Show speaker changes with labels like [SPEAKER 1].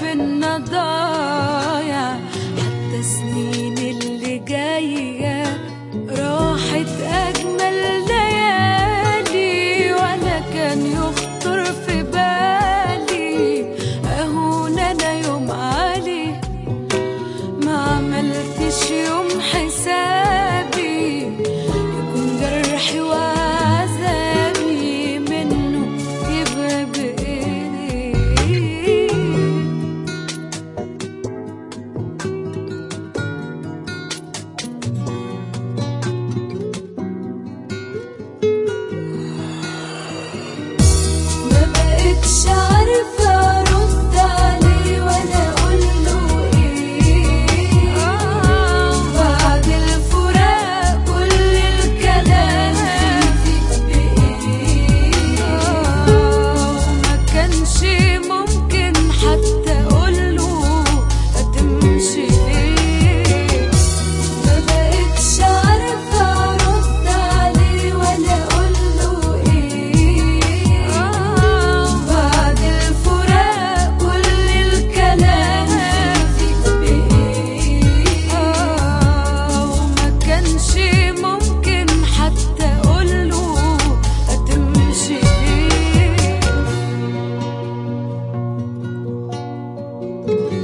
[SPEAKER 1] بينا ضايع حتى سنين اللي جاية راحت أجمل ليالي ولا كان يخطر في بالي أهون أنا يوم علي ما عملتش يوم حسابي يكون جرحي وعذابي منه يبقى بإيدي ما بقتش عارفة أرد عليه ولا أقوله إيه بعد الفراق كل الكلام فيك بإيه وما كانش ممكن حتى أقوله هتمشي ليه ما بقتش عارفة أرد عليه ولا أقوله إيه بعد الفراق كل الكلام فيك بإيه وما كانش ممكن حتى أقوله هتمشي ليه